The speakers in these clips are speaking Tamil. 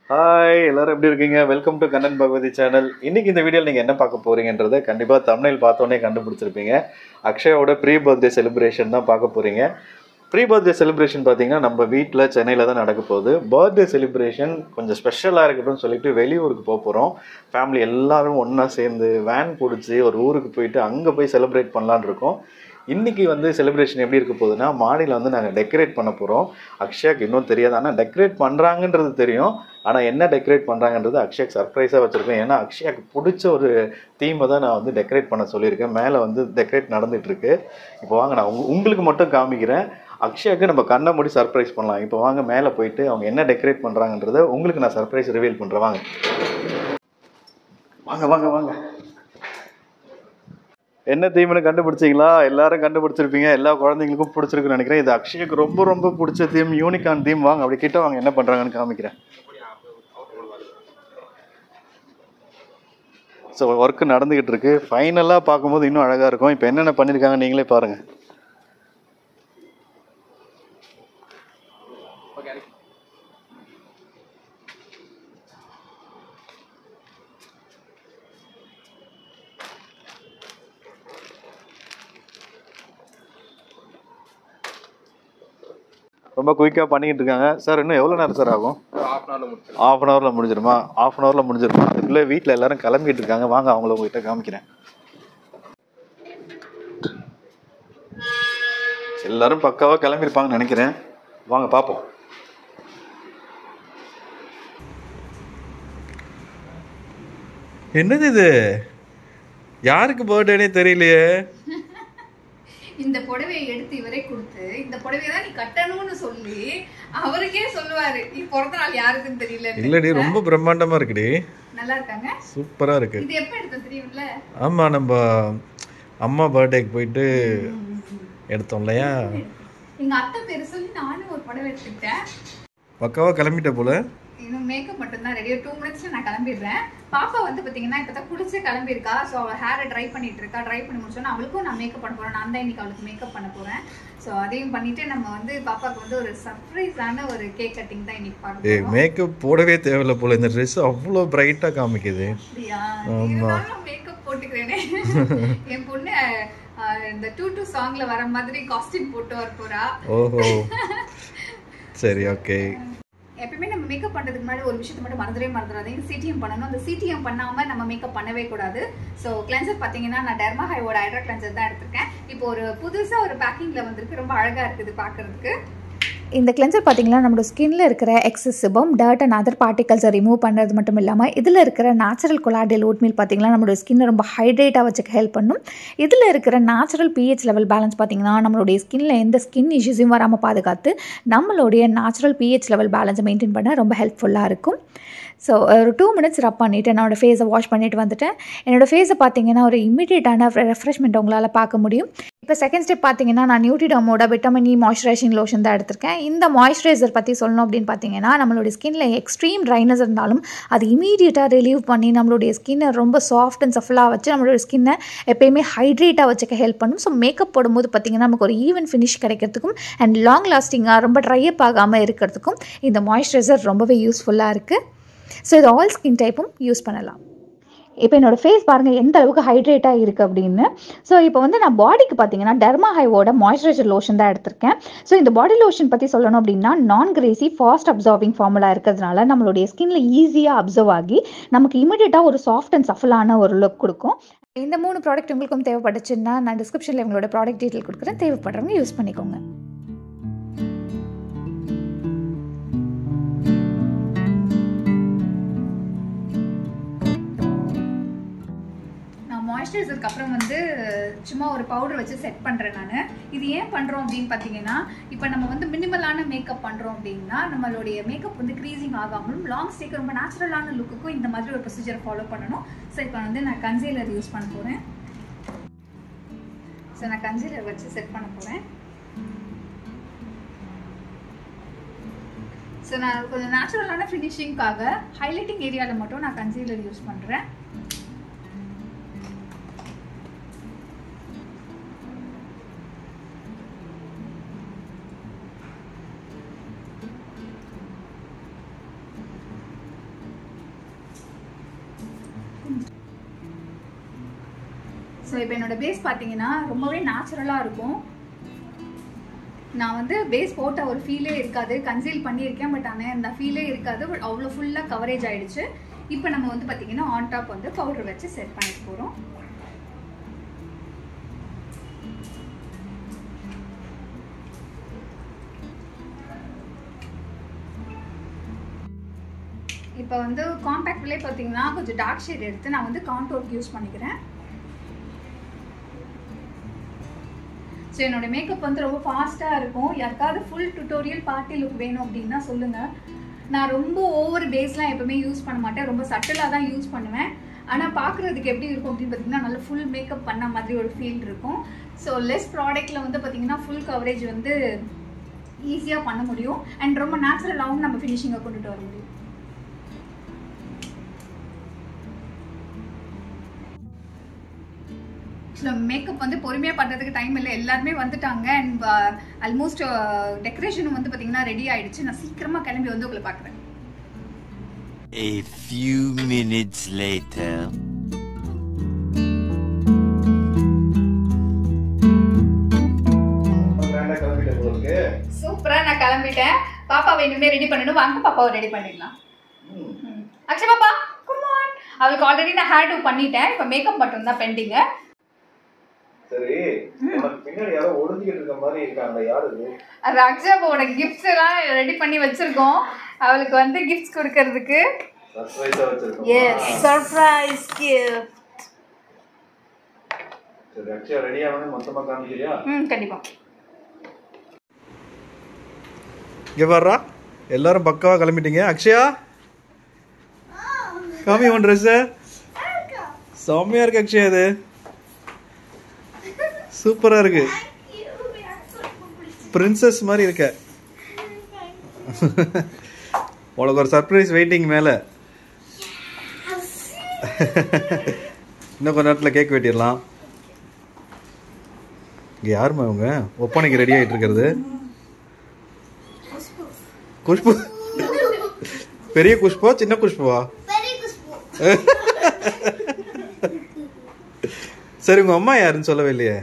ஹாய் எல்லாரும் எப்படி இருக்கீங்க welcome to Kannan Bhagavathi channel இன்னைக்கு இந்த வீடியோவில் நீங்கள் என்ன பார்க்க போறீங்கன்றதை கண்டிப்பாக தமிழில் பார்த்தோன்னே கண்டுபிடிச்சிருப்பீங்க அக்ஷயாவோட ப்ரீ பர்த்டே செலிப்ரேஷன் தான் பார்க்க போறீங்க ப்ரீ பர்த்டே செலிப்ரேஷன் பார்த்தீங்கன்னா நம்ம வீட்டில் சென்னையில் தான் நடக்க போகுது பர்த்டே செலிப்ரேஷன் கொஞ்சம் ஸ்பெஷலாக இருக்கட்டும்னு சொல்லிட்டு வெளியூருக்கு போக போகிறோம் ஃபேமிலி எல்லாரும் ஒன்றா சேர்ந்து வேன் பிடிச்சி ஒரு ஊருக்கு போயிட்டு அங்கே போய் செலிப்ரேட் பண்ணலான்னு இருக்கோம் இன்னைக்கு வந்து செலிப்ரேஷன் எப்படி இருக்க போகுதுன்னா மாடியில் வந்து நாங்கள் டெக்கரேட் பண்ண போகிறோம் அக்ஷயாக்கு இன்னும் தெரியாது ஆனால் டெக்கரேட் பண்ணுறாங்கன்றது தெரியும் ஆனால் என்ன டெக்கரேட் பண்ணுறாங்கன்றது அக்ஷயாக்கு சர்ப்ரைஸாக வச்சுருக்கேன் ஏன்னா அக்ஷயாக்கு பிடிச்ச ஒரு தீமை தான் நான் வந்து டெக்கரேட் பண்ண சொல்லியிருக்கேன் மேலே வந்து டெக்கரேட் நடந்துகிட்ருக்கு இப்போ வாங்க நான் உங்க- உங்களுக்கு மட்டும் காமிக்கிறேன் அக்ஷயாக்கு நம்ம கண்ணை மூடி சர்ப்ரைஸ் பண்ணலாம் இப்போ வாங்க மேலே போயிட்டு அவங்க என்ன டெக்கரேட் பண்ணுறாங்கன்றத உங்களுக்கு நான் சர்ப்ரைஸ் ரிவீல் பண்ணுறேன் வாங்க வாங்க வாங்க வாங்க என்ன தீம்னு கண்டுபிடிச்சிங்களா எல்லாரும் கண்டுபிடிச்சிருப்பீங்க எல்லா குழந்தைங்களுக்கும் பிடிச்சிருக்குன்னு நினைக்கிறேன் இது அக்ஷய்க்கு ரொம்ப ரொம்ப பிடிச்ச தீம் யூனிகான் தீம் வாங்க அப்படி கிட்ட வாங்க என்ன பண்றாங்கன்னு காமிக்கிறேன் ஸோ ஒர்க் நடந்துகிட்டு இருக்கு ஃபைனலாக பார்க்கும்போது இன்னும் அழகா இருக்கும் இப்போ என்னென்ன பண்ணியிருக்காங்க நீங்களே பாருங்க ரொம்ப குயிக்காக பண்ணிக்கிட்டு இருக்காங்க சார் இன்னும் எவ்வளோ நேரம் சார் ஆகும் ஹாஃப் அன் ஹவர்ல முடிச்சிடலாம் ஆஃப் அன் ஹவரில் முடிஞ்சிருமா ஆஃப் அன் ஹவரில் முடிஞ்சிருமா அதுக்குள்ளே வீட்டில் எல்லாரும் கிளம்பிட்டு இருக்காங்க வாங்க அவங்கள உங்ககிட்ட காமிக்கிறேன் எல்லாரும் பக்காவாக கிளம்பியிருப்பாங்கன்னு நினைக்கிறேன் வாங்க பார்ப்போம் என்னது இது யாருக்கு பர்த்டேனே தெரியலையே இந்த புடவையை எடுத்து இவரே கொடுத்து இந்த புடவையை தான் நீ கட்டணும்னு சொல்லி அவருக்கே சொல்லுவாரு நீ பிறந்த நாள் யாருக்குன்னு தெரியல இல்லடி ரொம்ப பிரம்மாண்டமாக இருக்குடி நல்லா இருக்காங்க சூப்பராக இருக்கு இது எப்ப எடுத்த தெரியும்ல ஆமாம் நம்ம அம்மா பர்த்டேக்கு போயிட்டு எடுத்தோம் இல்லையா எங்க அத்தை பேரு சொல்லி நானும் ஒரு புடவை எடுத்துக்கிட்டேன் பக்காவாக கிளம்பிட்ட போல இன்னும் மேக்கப் மட்டும் தான் ரெடியா டூ மினிட்ஸ்ல நான் கிளம்பிடுறேன் பாப்பா வந்து பாத்தீங்கன்னா இப்பதான் குளிச்சு கிளம்பியிருக்கா ஸோ அவள் ஹேரை ட்ரை பண்ணிட்டு இருக்கா ட்ரை பண்ணி முடிச்சோன்னா அவளுக்கும் நான் மேக்கப் பண்ண போறேன் நான் தான் இன்னைக்கு அவளுக்கு மேக்கப் பண்ண போறேன் ஸோ அதையும் பண்ணிட்டு நம்ம வந்து பாப்பாக்கு வந்து ஒரு சர்ப்ரைஸான ஒரு கேக் கட்டிங் தான் இன்னைக்கு பார்க்க ஏ போறோம் மேக்கப் போடவே தேவையில்ல போல இந்த ட்ரெஸ் அவ்வளோ பிரைட்டாக காமிக்குது அப்படியா இருந்தாலும் மேக்கப் போட்டுக்கிறேனே என் பொண்ணு அஹ், இந்த டூ டூ சாங்ல வர மாதிரி காஸ்டியூம் போட்டு வர போறா ஓஹோ சரி ஓகே எப்பயுமே நம்ம மேக்கப் பண்றதுக்கு முன்னாடி ஒரு விஷயத்தை மட்டும் மறந்துடவே மறந்துடாதீங்க சிடிஎம் பண்ணணும் அந்த சிடிஎம் பண்ணாம நம்ம மேக்கப் பண்ணவே கூடாது ஸோ கிளென்சர் பாத்தீங்கன்னா நான் டெர்மா ஹைவோட ஹைட்ரா கிளென்சர் தான் எடுத்திருக்கேன் இப்போ ஒரு புதுசா ஒரு பேக்கிங்ல வந்திருக்கு ரொம்ப அழகா இருக்குது பாக்குறதுக்கு இந்த கிளென்சர் பார்த்தீங்கன்னா நம்மளோட ஸ்கின்ல இருக்கிற excess sebum dirt and other பார்ட்டிகல்ஸை ரிமூவ் பண்ணுறது மட்டும் இல்லாமல் இதில் இருக்கிற நேச்சுரல் கொலாடியல் ஓட்மீல் பார்த்தீங்கன்னா நம்மளோட ஸ்கின்னை ரொம்ப ஹைட்ரேட்டாக வச்சுக்க ஹெல்ப் பண்ணும் இதில் இருக்கிற நேச்சுரல் பிஹெச் லெவல் பேலன்ஸ் பார்த்தீங்கன்னா நம்மளுடைய ஸ்கின்ல எந்த ஸ்கின் இஷ்யூஸையும் வராமல் பாதுகாத்து நம்மளுடைய நேச்சுரல் பிஹெச் லெவல் பேலன்ஸை மெயின்டைன் பண்ண ரொம்ப ஹெல்ப்ஃபுல்லாக இருக்கும் ஸோ ஒரு டூ மினிட்ஸ் ரப் பண்ணிவிட்டு என்னோடய ஃபேஸை வாஷ் பண்ணிட்டு வந்துட்டேன் என்னோடய ஃபேஸை பார்த்தீங்கன்னா ஒரு இமிடியேட்டான ரெஃப்ரெஷ்மெண்ட் உங்களால் பார்க்க முடியும் இப்போ செகண்ட் ஸ்டெப் பார்த்தீங்கன்னா நான் நியூட்ரிடமோட விட்டமின் இ மாய்ஸ்சரைசிங் லோஷன் தான் எடுத்திருக்கேன் இந்த மாய்ஸ்சரைசர் பற்றி சொல்லணும் அப்படின்னு பார்த்தீங்கன்னா நம்மளுடைய ஸ்கின்ல எக்ஸ்ட்ரீம் ட்ரைனஸ் இருந்தாலும் அது இமீடியட்டாக ரிலீவ் பண்ணி நம்மளுடைய ஸ்கின்னை ரொம்ப சாஃப்ட் அண்ட் சஃபலாக வச்சு நம்மளுடைய ஸ்கின்னை எப்பயுமே ஹைட்ரேட்டாக வச்சுக்க ஹெல்ப் பண்ணும் ஸோ மேக்கப் போடும்போது பார்த்தீங்கன்னா நமக்கு ஒரு ஈவன் ஃபினிஷ் கிடைக்கிறதுக்கும் அண்ட் லாங் லாஸ்டிங்காக ரொம்ப ட்ரை அப் ஆகாமல் இருக்கிறதுக்கும் இந்த மாய்ஸ்சரைசர் ரொம்பவே யூஸ்ஃபுல்லாக இருக்குது ஸோ இது ஆல் ஸ்கின் டைப்பும் யூஸ் பண்ணலாம் இப்போ என்னோட ஃபேஸ் பாருங்கள் எந்த அளவுக்கு ஹைட்ரேட்டாக இருக்குது அப்படின்னு ஸோ இப்போ வந்து நான் பாடிக்கு பார்த்தீங்கன்னா டெர்மா ஹைவோட மாய்ஸ்சரைசர் லோஷன் தான் எடுத்திருக்கேன் ஸோ இந்த பாடி லோஷன் பற்றி சொல்லணும் அப்படின்னா நான் கிரேசி ஃபாஸ்ட் அப்சர்விங் ஃபார்முலா இருக்கிறதுனால நம்மளுடைய ஸ்கின்ல ஈஸியாக அப்சர்வ் ஆகி நமக்கு இமிடியட்டாக ஒரு சாஃப்ட் அண்ட் சஃபலான ஒரு லுக் கொடுக்கும் இந்த மூணு ப்ராடக்ட் உங்களுக்கும் தேவைப்பட்டுச்சுன்னா நான் டிஸ்கிரிப்ஷனில் உங்களோட ப்ராடக்ட் டீட்டெயில் கொடுக்குறேன் தேவைப்படுறவங்க யூஸ் பண்ணிக்கோங்க நான் மாய்ஸ்சரைசருக்கு அப்புறம் வந்து சும்மா ஒரு பவுடர் வச்சு செட் பண்ணுறேன் நான் இது ஏன் பண்ணுறோம் அப்படின்னு பார்த்தீங்கன்னா இப்போ நம்ம வந்து மினிமலான மேக்கப் பண்ணுறோம் அப்படின்னா நம்மளுடைய மேக்கப் வந்து க்ரீசிங் ஆகாமலும் லாங் ஸ்டேக்கு ரொம்ப நேச்சுரலான லுக்குக்கும் இந்த மாதிரி ஒரு ப்ரொசீஜர் ஃபாலோ பண்ணணும் ஸோ இப்போ வந்து நான் கன்சீலர் யூஸ் பண்ண போகிறேன் ஸோ நான் கன்சீலர் வச்சு செட் பண்ண போகிறேன் ஸோ நான் கொஞ்சம் நேச்சுரலான ஃபினிஷிங்காக ஹைலைட்டிங் ஏரியாவில் மட்டும் நான் கன்சீலர் யூஸ் பண்ணுறேன் ஸோ இப்போ என்னோட பேஸ் பார்த்தீங்கன்னா ரொம்பவே நேச்சுரலாக இருக்கும் நான் வந்து பேஸ் போட்ட ஒரு ஃபீலே இருக்காது கன்சீல் பண்ணியிருக்கேன் பட் ஆனால் அந்த ஃபீலே இருக்காது பட் அவ்வளோ ஃபுல்லாக கவரேஜ் ஆயிடுச்சு இப்போ நம்ம வந்து பார்த்தீங்கன்னா ஆன் டாப் வந்து பவுடர் வச்சு செட் பண்ணிட்டு போகிறோம் இப்போ வந்து காம்பேக்ட்லேயே பார்த்தீங்கன்னா கொஞ்சம் டார்க் ஷேட் எடுத்து நான் வந்து கான்டோர்க்கு யூஸ் பண்ணிக்கிறேன் ஸோ என்னோட மேக்கப் வந்து ரொம்ப ஃபாஸ்ட்டாக இருக்கும் யாருக்காவது ஃபுல் டுட்டோரியல் பார்ட்டி லுக் வேணும் அப்படின்னா சொல்லுங்கள் நான் ரொம்ப ஓவர் பேஸ்லாம் எப்பவுமே யூஸ் பண்ண மாட்டேன் ரொம்ப சட்டிலாக தான் யூஸ் பண்ணுவேன் ஆனால் பார்க்குறதுக்கு எப்படி இருக்கும் அப்படின்னு பார்த்தீங்கன்னா நல்ல ஃபுல் மேக்கப் பண்ண மாதிரி ஒரு ஃபீல் இருக்கும் ஸோ லெஸ் ப்ராடக்ட்டில் வந்து பார்த்தீங்கன்னா ஃபுல் கவரேஜ் வந்து ஈஸியாக பண்ண முடியும் அண்ட் ரொம்ப நேச்சுரலாகவும் நம்ம ஃபினிஷிங்கை கொண்டுட்டு வர முடியும் ஸோ மேக்கப் வந்து பொறுமையாக பண்ணுறதுக்கு டைம் இல்லை எல்லாருமே வந்துட்டாங்க அண்ட் ஆல்மோஸ்ட் டெக்கரேஷனும் வந்து பார்த்தீங்கன்னா ரெடி ஆயிடுச்சு நான் சீக்கிரமாக கிளம்பி வந்து உங்களை பார்க்குறேன் A few minutes later. கிராண்டா கிளம்பிட்ட போல இருக்கு சூப்பராக நான் கிளம்பிட்டேன் பாப்பாவை இனிமேல் ரெடி பண்ணணும் வாங்க பாப்பாவை ரெடி பண்ணிடலாம் ம். அக்ஷய் பாப்பா குமார் அவளுக்கு ஆல்ரெடி நான் ஹேர் டூ பண்ணிட்டேன் இப்போ மேக்கப் மட்டும் தான் பெண்டிங்கு சரி உனக்கு பின்னாடி யாரோ ஒளிஞ்சுக்கிட்டு இருக்க மாதிரி இருக்காங்க யாரு இது அது அக்ஷயாவோட கிஃப்ட்ஸ் எல்லாம் ரெடி பண்ணி வச்சிருக்கோம் அவளுக்கு வந்து கிஃப்ட்ஸ் கொடுக்கறதுக்கு சர்ப்ரைஸா வச்சிருக்கோம் எஸ் சர்ப்ரைஸ் கிஃப்ட் சரி அக்ஷயா ரெடி ஆகணும் மொத்தமா காமிக்கிறியா ம் கண்டிப்பா இங்க வர்றா எல்லாரும் பக்காவா கிளம்பிட்டீங்க அக்ஷயா காமி உன் ட்ரெஸ் செம்மையா இருக்கு அக்ஷயா இது சூப்பரா இருக்கு பிரின்சஸ் மாதிரி இருக்க உனக்கு ஒரு சர்ப்ரைஸ் வெயிட்டிங் மேல இன்னும் கொஞ்ச நேரத்தில் கேக் வெட்டிடலாம் இங்க யாருமா இவங்க ஒப்பனைக்கு ரெடி ஆயிட்டு இருக்கிறது குஷ்பு பெரிய குஷ்பா சின்ன குஷ்புவா சரி உங்க அம்மா யாருன்னு சொல்லவே இல்லையே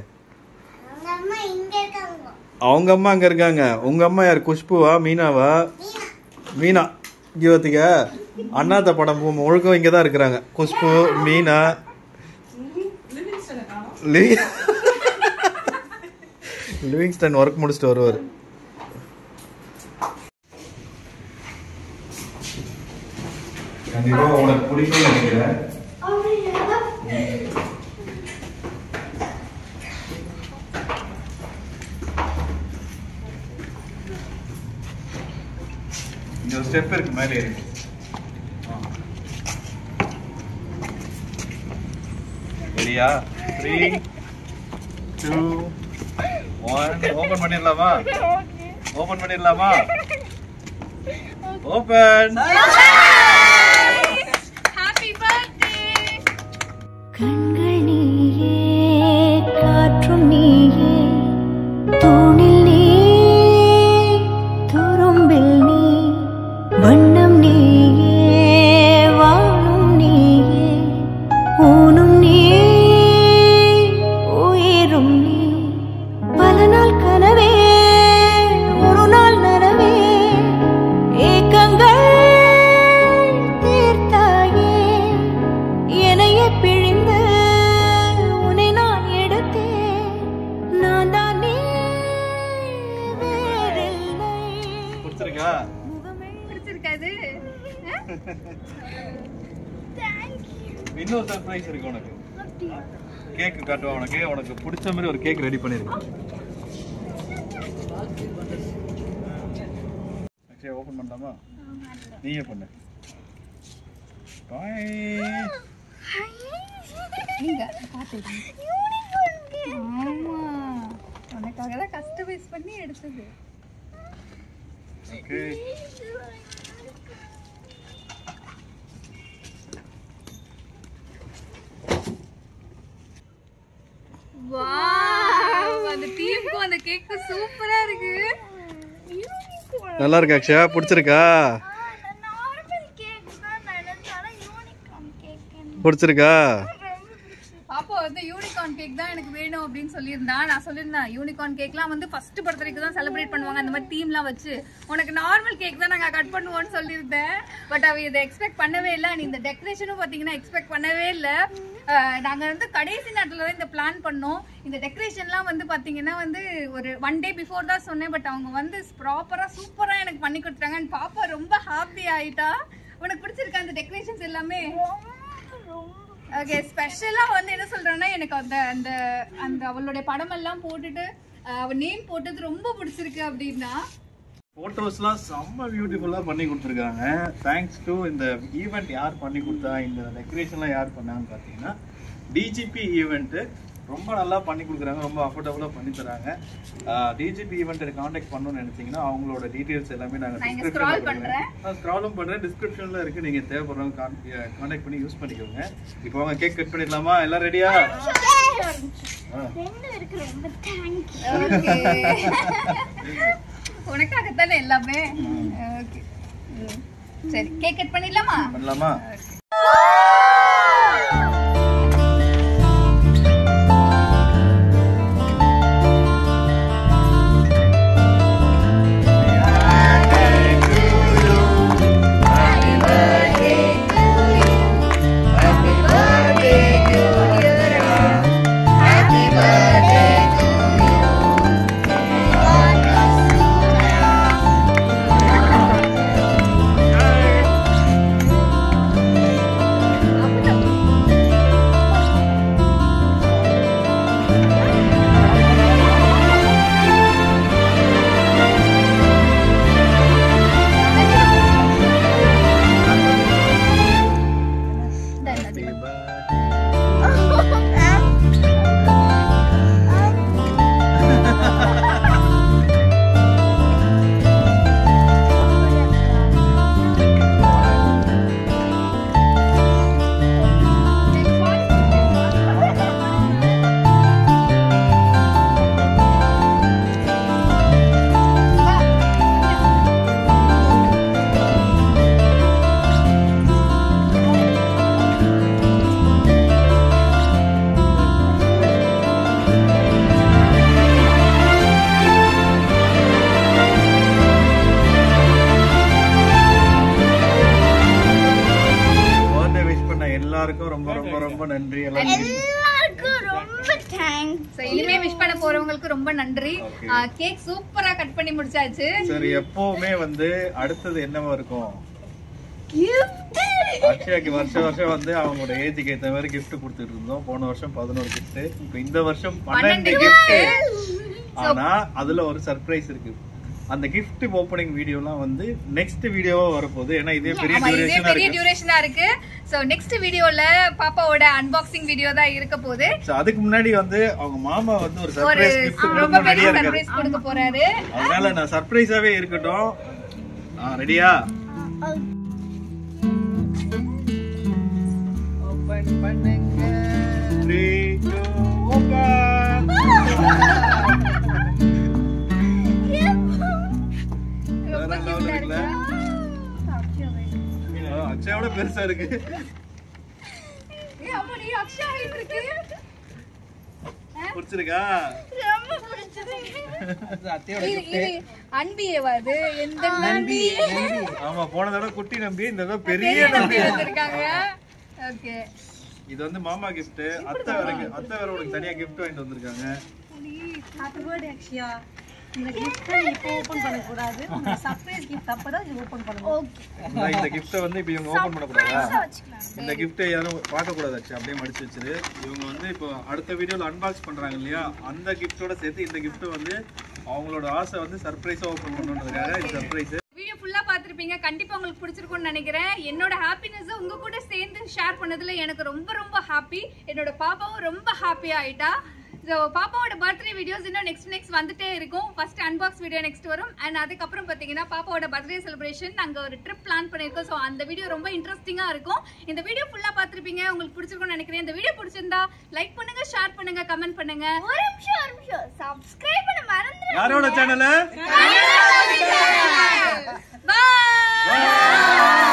அவங்க அம்மா அங்க இருக்காங்க உங்க அம்மா யார் குஷ்புவா மீனாவா மீனா ஜோதிகா அண்ணாத்த படம் மு- முழுக்க இங்க தான் இருக்கிறாங்க குஷ்பு மீனா லி- லிவிங்ஸ்டன் ஒர்க் முடிச்சுட்டு வருவார் கண்டிப்பா உனக்கு பிடிக்கும்னு நினைக்கிறேன் இங்க ஒரு ஸ்டெப் இருக்கு மேலே ஏறி ரெடியா த்ரீ டூ ஒன் ஓபன் பண்ணிடலாமா ஓபன் பண்ணிடலாமா ஓபன் ஹாப்பி பர்த்டே கண்கள் நீயே காற்றும் நீயே தூணில் நீ துரும்பில் நீ வண்ணம் நீயே வாழும் நீயே ஊனும் நீ உயிரும் நீ பல நாள் கனவே ஒரு நாள் நனவே ஏக்கங்கள் தீர்த்தாயே என்னையே பிழிந்து உன்னை நான் எடுத்தேன் நான் தான் நீ வேறில்லை பிடிச்சிருக்கா பிடிச்சிருக்காது இன்னொரு சர்ப்ரைஸ் இருக்கு உனக்கு கேக் காட்டுவா உனக்கு உனக்கு பிடிச்ச மாதிரி ஒரு கேக் ரெடி பண்ணிருக்கேன் அக்ஷயா ஓபன் பண்ணலாமா நீயே பண்ணு பாய் நீங்க பார்த்து ஆமா உனக்காக தான் கஸ்டமைஸ் பண்ணி எடுத்தது ஓகே வாவ் அந்த டீமுக்கும் அந்த கேக் சூப்பரா இருக்கு நல்லா இருக்கா அக்ஷயா பிடிச்சிருக்கா பிடிச்சிருக்கா பாப்பா வந்து யூனிகார்ன் கேக் தான் எனக்கு வேணும் அப்படின்னு சொல்லியிருந்தான் நான் சொல்லியிருந்தேன் யூனிகார்ன் கேக்லாம் வந்து ஃபர்ஸ்ட் பர்த்டேக்கு தான் செலிப்ரேட் பண்ணுவாங்க அந்த மாதிரி தீம்லாம் வச்சு உனக்கு நார்மல் கேக் தான் நாங்கள் கட் பண்ணுவோம்னு சொல்லியிருந்தேன் பட் அவ இதை எக்ஸ்பெக்ட் பண்ணவே இல்லை நீ இந்த டெக்கரேஷனும் பார்த்தீங்கன்னா எக்ஸ்பெக்ட் பண்ணவே இல்லை நாங்கள் வந்து கடைசி நேரத்தில் தான் இந்த பிளான் பண்ணோம் இந்த டெக்கரேஷன்லாம் வந்து பார்த்தீங்கன்னா வந்து ஒரு ஒன் டே பிஃபோர் தான் சொன்னேன் பட் அவங்க வந்து ப்ராப்பராக சூப்பராக எனக்கு பண்ணி கொடுத்துட்டாங்க And பாப்பா ரொம்ப ஹாப்பி ஆயிட்டா உனக்கு பிடிச்சிருக்கா அந்த டெக்கரேஷன்ஸ் எல்லாமே ஓகே ஸ்பெஷலா வந்து என்ன சொல்றேன்னா எனக்கு அந்த அந்த அந்த அவளுடைய படம் எல்லாம் போட்டுட்டு அஹ், அவ நேம் போட்டது ரொம்ப பிடிச்சிருக்கு அப்படின்னா ஃபோட்டோஸ்லாம் செம்ம பியூட்டிஃபுல்லாக பண்ணி கொடுத்துருக்காங்க தேங்க்ஸ் டு இந்த ஈவெண்ட் யார் பண்ணி கொடுத்தா இந்த டெக்கரேஷன்லாம் யார் பண்ணாங்கன்னு பார்த்தீங்கன்னா டிஜிபி ஈவெண்ட்டு ரொம்ப நல்லா பண்ணி கொடுக்குறாங்க ரொம்ப அஃபோர்டபுளாக பண்ணி தராங்க டிஜிபி ஈவெண்ட்டை காண்டாக்ட் பண்ணணும்னு நினைச்சீங்கன்னா அவங்களோட டீட்டெயில்ஸ் எல்லாமே நாங்கள் நான் இங்க scroll பண்றேன். நான் ஸ்க்ராலும் பண்ணுறேன் டிஸ்கிரிப்ஷனில் இருக்குது நீங்கள் தேவைப்படுறவங்க காண்டாக்ட் பண்ணி யூஸ் பண்ணிக்கோங்க இப்போ அவங்க கேக் கட் பண்ணிடலாமா எல்லாம் ரெடியா ஓகே உனக்காகத்தானே எல்லாமே ஓகே சரி கேக் கட் பண்ணிடலாமா பண்ணலாமா பர்த்டே விஷ் பண்ண எல்லாருக்கும் ரொம்ப ரொம்ப ரொம்ப நன்றி எல்லாருக்கும் So, இனிமே விஷ் பண்ண போறவங்களுக்கு ரொம்ப நன்றி Okay. கேக் சூப்பரா கட் பண்ணி முடிச்சாச்சு சரி எப்பவுமே வந்து அடுத்தது என்னவா இருக்கும் அக்ஷயாக்கு வருஷம் வருஷம் வந்து அவங்களோட ஏஜுக்கு ஏத்த மாதிரி gift கொடுத்துட்டு இருந்தோம் போன வருஷம் பதினோரு gift இப்போ இந்த வருஷம் பன்னெண்டு பன்னெண்டு gift ஆனா அதுல ஒரு சர்ப்ரைஸ் இருக்கு அந்த gift ஓப்பனிங் வீடியோலாம் வந்து நெக்ஸ்ட் வீடியோவா வரப்போகுது ஏன்னா இதே பெரிய ஆமா இதே டியூரேஷனா பெரிய இருக்கு டியூரேஷனா இருக்கு சோ நெக்ஸ்ட் வீடியோல பாப்பாவோட அன்பாக்சிங் வீடியோ தான் இருக்க போகுது So, அதுக்கு முன்னாடி வந்து அவங்க மாமா வந்து ஒரு ஒரு சர்ப்ரைஸ் gift ரொம்ப கொடுக்க பெரிய ரெடியா இருக்காரு சர்ப்ரைஸ் கொடுக்க போறாரு அதனால நான் சர்ப்ரைஸாவே இருக்கட்டும் ரெடியா ஓபன் பண்ணுங்க த்ரீ டூ ஓபன் ரொம்ப வேற cute level ஆ இருக்குல்ல? அக்ஷயோட பெருசா இருக்கு ஏய், அம்மா, நீ அக்ஷயா height இருக்கு பிடிச்சிருக்கா இது இது அன்பியேவா அது எந்த நம்பி ஆமா போன தடவை குட்டி நம்பி இந்த தடவை பெரிய நம்பி வந்திருக்காங்க ஓகே இது வந்து மாமா கிஃப்ட் அத்தை வேறக்கு அத்தை வேற உனக்கு தனியா கிஃப்ட் வாங்கிட்டு வந்திருக்காங்க ஹாப்பி பர்த்டே அக்ஷயா இந்த கிஃப்ட் இப்போ ஓபன் பண்ண கூடாது உங்க சர்ப்ரைஸ் கிஃப்ட் அப்பதான் இது ஓபன் பண்ணணும் அதான் இந்த கிஃப்ட்டை வந்து இப்போ இவங்க ஓபன் பண்ண கூடாதா இந்த கிஃப்ட்டை யாரும் பார்க்க கூடாது ஆச்சு அப்படியே மடிச்சு வச்சிரு இவங்க வந்து இப்போ அடுத்த வீடியோல அன்பாக்ஸ் பண்றாங்க இல்லையா அந்த கிஃப்ட்டோட சேர்த்து இந்த gift வந்து அவங்களோட ஆசை வந்து சர்ப்ரைஸா ஓபன் பண்ணணுன்றதுக்காக இது சர்ப்ரைஸ் வீடியோ ஃபுல்லா பார்த்திருப்பீங்க கண்டிப்பா உங்களுக்கு பிடிச்சிருக்கும்னு நினைக்கிறேன் என்னோட ஹாப்பினஸ் உங்க கூட சேர்ந்து ஷேர் பண்ணதுல எனக்கு ரொம்ப ரொம்ப ஹாப்பி என்னோட பாப்பாவும் ரொம்ப ஹாப்பி ஆயிட்டா ஸோ பாப்பாவோட பர்த்டே வீடியோஸ் இன்னும் நெக்ஸ்ட் நெக்ஸ்ட் வந்துட்டே இருக்கும் ஃபர்ஸ்ட் அன்பாக்ஸ் வீடியோ நெக்ஸ்ட் வரும் அண்ட் அதுக்கப்புறம் பார்த்தீங்கன்னா பாப்பாவோட பர்த்டே செலிப்ரேஷன் நாங்கள் ஒரு ட்ரிப் பிளான் பண்ணியிருக்கோம் ஸோ அந்த வீடியோ ரொம்ப இன்ட்ரெஸ்டிங்காக இருக்கும் இந்த வீடியோ ஃபுல்லாக பார்த்துருப்பீங்க உங்களுக்கு பிடிச்சிருக்கும்னு நினைக்கிறேன் இந்த வீடியோ பிடிச்சிருந்தா லைக் பண்ணுங்க ஷேர் பண்ணுங்க கமெண்ட் பண்ணுங்க ஒரு நிமிஷம் ஒரு நிமிஷம் சப்ஸ்கிரைப் பண்ண மறந்துடாதீங்க யாரோட சேனலை பாய்